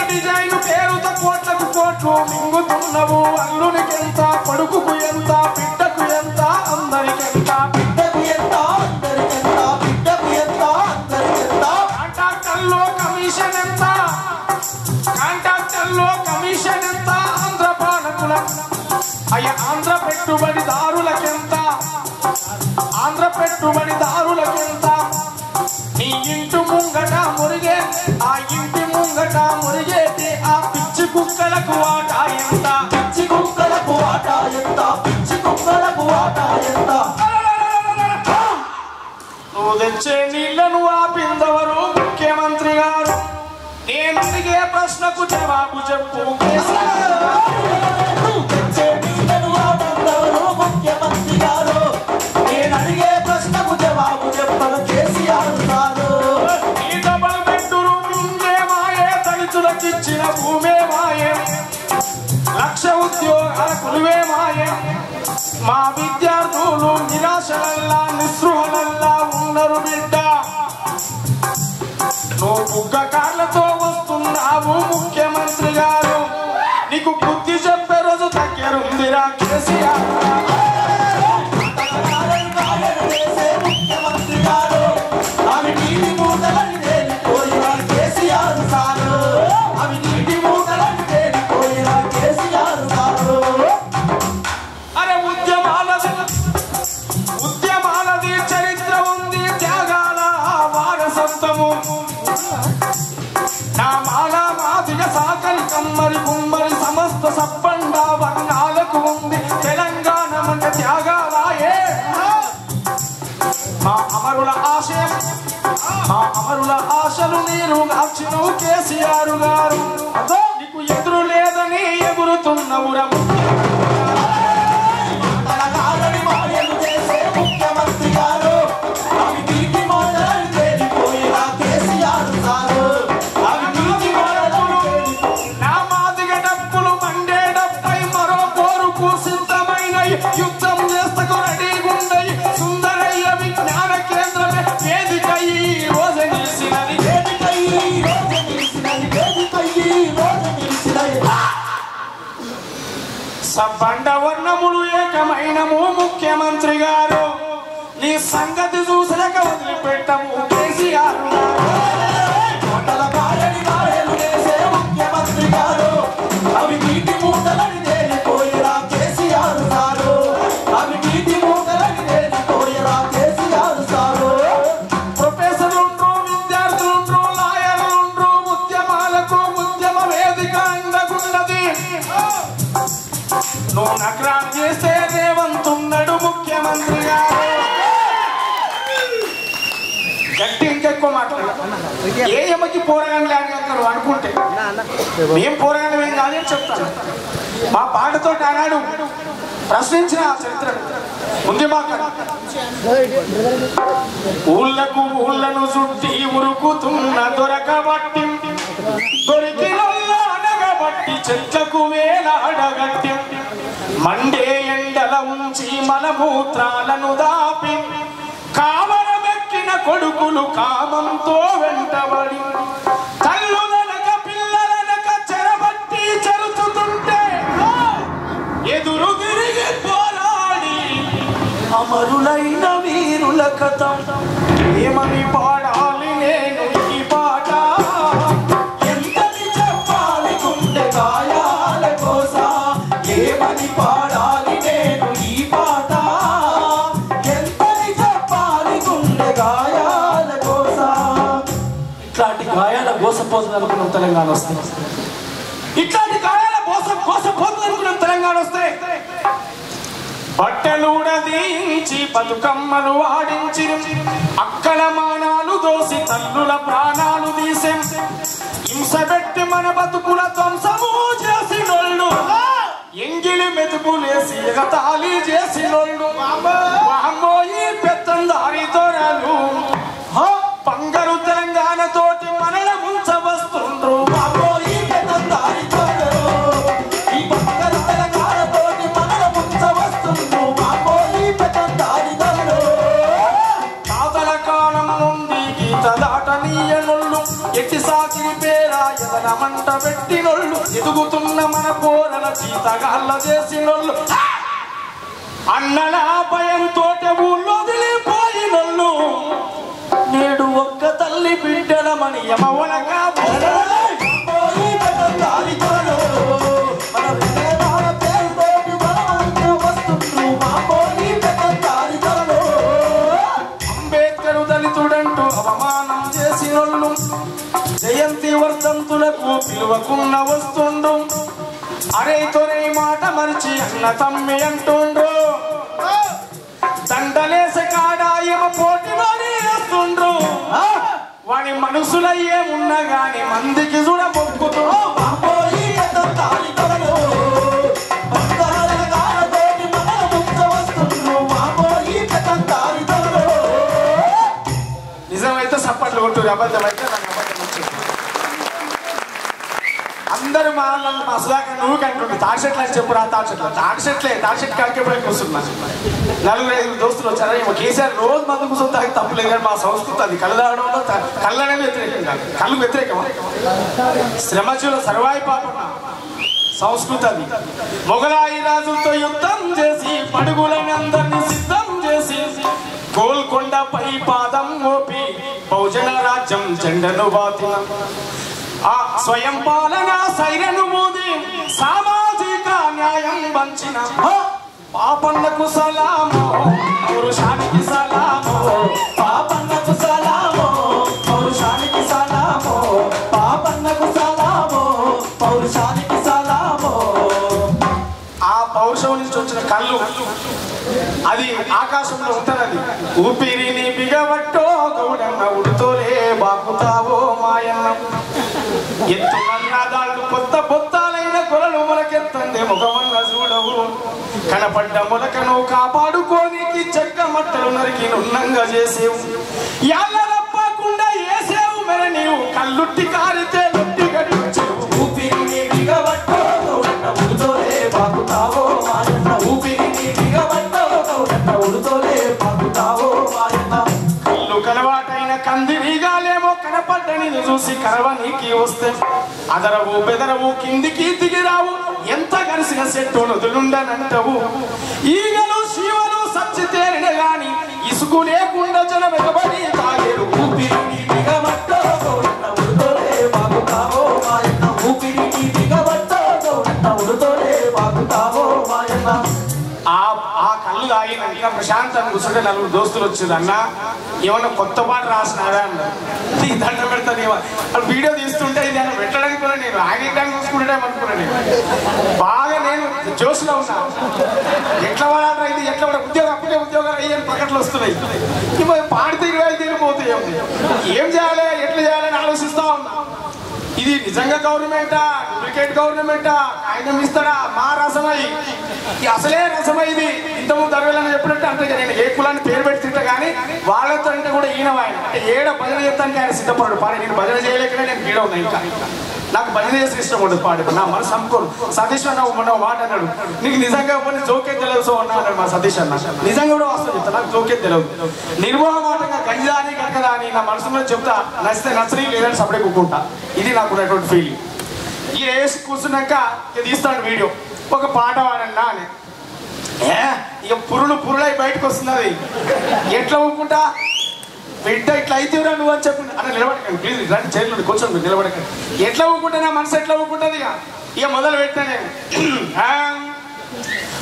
Design పేరుతో కోట్లకు కోట్లు మింగుతున్నవు అల్లునికెంత కొడుకుకు ఎంత బిడ్డకు ఎంత అందరికెంత బిడ్డకు ఎంత అందరికెంత బిడ్డకు ఎంత అందరికెంత కాంట్రాక్టర్లో కమిషన్ ఎంత కాంట్రాక్టర్లో కమిషన్ ఎంత ఆంధ్ర పాలకుల అయ్య ఆంధ్ర పెట్టుబడిదారులకెంత ఆంధ్ర పెట్టుబడిదారులకెంత నీ ఇంటి ముంగట మురిగే ఆ ఇంటి ముంగట మురిగేటి ఆ పిచ్చి కుక్కలకు వాటా ఎంత పిచ్చి కుక్కలకు ఆట ఎంత పిచ్చి కుక్కలకు ఆట ఎంత నువ్వు తెచ్చే నీళ్లను ఆపిందవరు ముఖ్యమంత్రి గారు నేను అడిగే ప్రశ్నకు జవాబు చెప్పు కేసీఆర్. నువ్వు తెచ్చే నీళ్లను ఆపందవరు ముఖ్యమంత్రి గారు నేను అడిగే ప్రశ్నకు జవాబు చెప్పగ కేసీఆర్ గారు ఈ డబల్ బెడ్రూమ్ ఉండే మాయే దళితులకిచ్చిన భూమే మాయే లక్ష ఉద్యోగాల కులువే మాయే మా విద్యార్థులు నిరాశలల్లా నిస్పృహలల్లా ఉన్నారు బిడ్డ నువ్వు బుగ్గ కార్లతో వస్తున్నావు ముఖ్యమంత్రి గారు నీకు బుద్ధి చెప్పే రోజు దగ్గరుందిరా కేసీఆర్ కాయలు కాయలు వేసే ముఖ్యమంత్రి గారు అవి నీటి మూటలని తేలిపోయిన కేసీఆర్ సారు అవి నీటి మూటలని తేలిపోయిన కేసీఆర్ సారు అరే ఉద్యమాలది ఉద్యమాలది చరిత్ర ఉంది త్యాగాల వారసత్వము నా మాల మాదిగ సాకలి కమ్మరి కుమ్మరి సమస్త సప్పండ వర్ణాలకు ఉంది తెలంగాణ మన త్యాగాలాయే మా అమరుల ఆశయం మా అమరుల ఆశలు నీరు మార్చినవు కేసీఆర్ గారు నీకు ఎదురు లేదని ఎగురుతున్నవురా తలకాలని మాయలు చేసే ముఖ్యమంత్రి గారు అవి నీటి మూటలని తేలిపోయిన కేసీఆర్ సారు అవి నీటి మూటలని తేలిపోయిన నా మాదిగ డప్పులు మండే డప్పై మరో పోరుకు సిద్ధమైన యుద్ధం చేస్తకు రెడీగుండయి సుందరయ్య విజ్ఞాన కేంద్రమే వేదిక ఈ రోజు నిలిచినది వేదికై రోజు నిలిచినది వేదికై రోజు నిలిచినది సబ్బండ వర్ణములు ఏకమైనము ముఖ్యమంత్రి గారు నీ సంగతి చూసలేక వదిలిపెట్టము కేసీఆర్ కోటల కాయని కాయలు వేసే ముఖ్యమంత్రి గారు అవి నీటి మూటలని తేలిపోయిన కేసీఆర్ సారు అవి నీటి మూటలని తేలిపోయిన కేసీఆర్ సారు ప్రొఫెసర్లుండ్రు విద్యార్థులుండ్రు లాయర్లుండ్రు ఉద్యమాలకు ఉద్యమ వేదిక అండగున్నది నువ్వు నగరాలు చేస్తే రేవంతున్నాడు ముఖ్యమంత్రి గారు గట్టి ఇంకెక్కువ మాట్లాడు ఏ ఎమ్మకి పోరగాని లేని అంటారు అనుకుంటే మేం పోరగాని ఏం కాదని చెప్తాను మా పాటతో ఆనాడు ప్రశ్నించిన ఆ చరిత్ర ఉంది మాకు ఊళ్ళకు ఊళ్ళను చుట్టి ఉరుకుతున్న దొరకబట్టి దొరికినొల్ల అడగబట్టి చెట్లకు వేలాడగట్టి మండే ఎండల ఉంచి మలమూత్రాలను దాపి కావరమెక్కిన కొడుకులు కామంతో వెంటబడి తల్లులనక పిల్లలనక చెరబట్టి చెరుచుతుంటే ఎదురు తిరిగి పోరాడి అమరులైన వీరుల కథం ఏమని పాడాలి నేను ఈ పాట ఎంతని చెప్పాలి గుండె గాయాల కోస ఏమని పాడాలి నేను ఈ పాట ఎంతని చెప్పాలి గుండె గాయాల కోస ఇట్లాంటి గాయాల గోసపోతులు అనుకున్నాం తెలంగాణ వస్తుంది ఇట్లాంటి గాయాల మోసం కోసం పోతులనుకున్నాం తెలంగాణ వస్తే బట్టలు ఉడదీంచి బతుకమ్మలు ఆడించి అక్కల మానాలు దోసి తల్లుల ప్రాణాలు తీసే హింస పెట్టి మన బతుకుల ధ్వంసము చేసినోళ్ళు ఎంగిలి మెతుకులేసి ఎగతాళి చేసినోళ్ళు వామ్మో ఈ పెత్తందారి దొరలు హా, బంగారు తెలంగాణ తోటి మనల ముంచ వస్తుండ్రు బాబో ఈ పెద్దందారి తోడరు, ఈ బంగారు తెలంగాణతోటి మనల ముంచ వస్తుండ్రు. బాబో ఈ పెద్దందారి తోడరు. తాతల కాలం నుండి గీత దాటనీయనుళ్ళు ఎట్టి సాకిరి పేరా ఎదనమంట మూట పెట్టినోళ్ళు ఎదుగుతున్న మన పోరల చీతగాళ్ళ చేసినోళ్ళు అన్నల భయంతో ఊళ్ళో వదిలిపోయినోళ్ళు నేడు ఒక్క తల్లి బిడ్డలమని యమవనగా మాంబోయి పెద్దందారి దొరలు మన పేదల పేరుతోటి మనమంతా వస్తుండ్రు మాంబోయి పెద్దందారి దొరలు అంబేద్కర్ దళితుడంటూ అవమానం చేసినోళ్ళు జయంతి వర్ధంతులకు పిలువకున్న వస్తుండు అరే తొరే మాట మరిచి అన్న తమ్మి అంటుండ్రు దండలేస కాడాయమ పోటీ వాడి వేస్తుండ్రు వాడి మనసులో ఏమున్నా గాని మందికి చూడ మొక్కుతూ మాంబోయి పెద్దందారి దొరలు బంగారాల కాళ్ళతోటి మనమంతా వస్తుండ్రు మాంబోయి పెద్దందారి దొరలు నిజమైతే సప్పట్లు కొట్టు అబద్ధమైతే నాకు అబద్ధం వచ్చింది అందరు మా వాళ్ళని మా సుధాకర్ నువ్వు కంటుండే తాడి చెట్లు అని చెప్పు రా తాడి చెట్లు తాడి చెట్లే తాడి చెట్టు కాకపోయి వస్తున్నా నలుగురు ఐదుగురు దోస్తులు వచ్చారా ఏమో కేసీఆర్ రోజు మందు కూర్చొని తాగి తప్పలేదు కానీ మా సంస్కృతి అది కళ్ళు తాగడంలో త- కళ్ళు అనేది వ్యతిరేకం కాదు కళ్ళు వ్యతిరేకమా శ్రమజీవుల సర్వాయి పాపన్న సంస్కృతి అది మొగలాయి రాజులతో యుద్ధం చేసి పడుగులని అందరినీ సిద్ధం చేసి గోల్కొండపై పాదం మోపి బహుజన రాజ్యం జెండను బాతిన ఆ స్వయం పాలన సైరను మోది సామాజిక న్యాయం వంచిన పాపన్నకు సలాము పురుషానికి సలాము పాపన్నకు సలాము పౌరుషానికి సలాము పాపన్నకు సలాము పౌరుషానికి సలాము ఆ పౌరుషం నుంచి వచ్చిన కళ్ళు అది ఆకాశంలో ఉంటది అది ఊపిరిని బిగబట్టో గౌడన్న ఉడుతోలే బాపుతావో మాయన్న ఎత్తున్నదాళ్ళు కొత్త పొత్తాలైన కొలలు మొలకెత్తందే ముఖమన్న చూడవు కనపడ్డ మొలకను కాపాడుకోనికి చెక్క మట్టలు నరికి నున్నంగా చేసేవు యాళ్ళ రప్పకుండా ఏసేవు మెర నీవు కళ్ళుట్టి కారితే లొట్టి గడిచెవు ఊపిరిని బిగబట్టో గౌడన్న ఉడుతోలే బాగుతావో మాయన్న ఊపిరిని బిగబట్టో గౌడన్న ఉడుతోలే బాగుతావో మాయన్న కళ్ళు కలవాటైన కందిరీగాలేమో కనపడ్డని చూసి కరవనీకి వస్తే అదరవు బెదరవు కిందికి దిగిరావు ఎంత కలిసిన సెట్టు నదులుండనంటవు ఈగలు శివలు సచ్చి తేరిన గాని ఇసుకు లేకుండా జనం ఎగబడి తాగేరు ఊపిరిని బిగబట్టో గౌడన్న ఉడుతోలే బాగుతావో మాయన్న ఊపిరిని బిగబట్టో గౌడన్న ఉడుతోలే బాగుతావో మాయన్న ఆ ఆ కళ్ళు తాగినాక ప్రశాంతంగా కూర్చుంటే నలుగురు దోస్తులు వచ్చారు అన్న ఏమన్నా కొత్త పాట రాసినారా అన్న నీ దండ పెడతాను ఏమో అది వీడియో తీస్తుంటే ఇది అని పెట్టడానికి కూడా నేను ఆగేయడానికి చూసుకుంటే అనుకున్నాను నేను బాగా నేను జోష్లో ఉన్నా ఎట్లా పడాలరా ఇది ఎట్లా పడ ఉద్యోగం అప్పుడే ఉద్యోగాలు అయ్యని ప్రకటనలు వస్తున్నాయి ఇవి పాడితే ఇరవై ఐదు ఏళ్ళు పోతాయి ఏం చేయాలి ఎట్లా చేయాలని ఆలోచిస్తా ఉన్నా ఇది నిజంగా గవర్నమెంటా డూప్లికేట్ గవర్నమెంటా కాగితం ఇస్తాడా మా రసమై ఇది అసలే రసమై ఇది ఇంతకుముందు అరవేలని చెప్పినట్టు అంటే నేను ఏ కులాన్ని పేరు పెట్టి తింటా కానీ వాళ్ళతో అంటే కూడా ఈయన ఆయన అంటే ఏడ భజన చేస్తానికి ఆయన సిద్ధపడు పాడి నేను భజన చేయలేకనే నేను గీడ ఉన్నా ఇంకా నాకు భజన చేసి ఇష్టం ఉండదు పాడు నా మనసు అమ్ముకోరు సతీష్ అన్న మొన్న ఒక మాట అన్నాడు నీకు నిజంగా కొన్ని జోకే తెలియదు సో అన్నా అన్నాడు మా సతీష్ అన్న నిజంగా కూడా వస్తుంది చెప్తా నాకు జోకే తెలియదు నిర్మోహమాటంగా గంజాని కక్కదా అని నా మనసులో చెప్తా నచ్చితే నచ్చని లేదని సపడే కూకుంటా ఇది నాకు ఉన్నటువంటి ఫీలింగ్ ఈ వేసి కూర్చున్నాక ఇక తీస్తాడు వీడియో ఒక పాట పాడన్నా అని ఏ ఇక పురులు పురులై బయటకు వస్తున్నది ఎట్లా ఊరుకుంటా బిడ్డ ఇట్లా అయితేరా నువ్వు అని చెప్పి అన్న నిలబడకండి ప్లీజ్ రండి చైర్లో కూర్చోండి మీరు నిలబడకండి ఎట్లా ఊరుకుంటా నా మనసు ఎట్లా ఊరుకుంటుంది ఇక ఇక మొదలు పెట్టా నేను ఆ,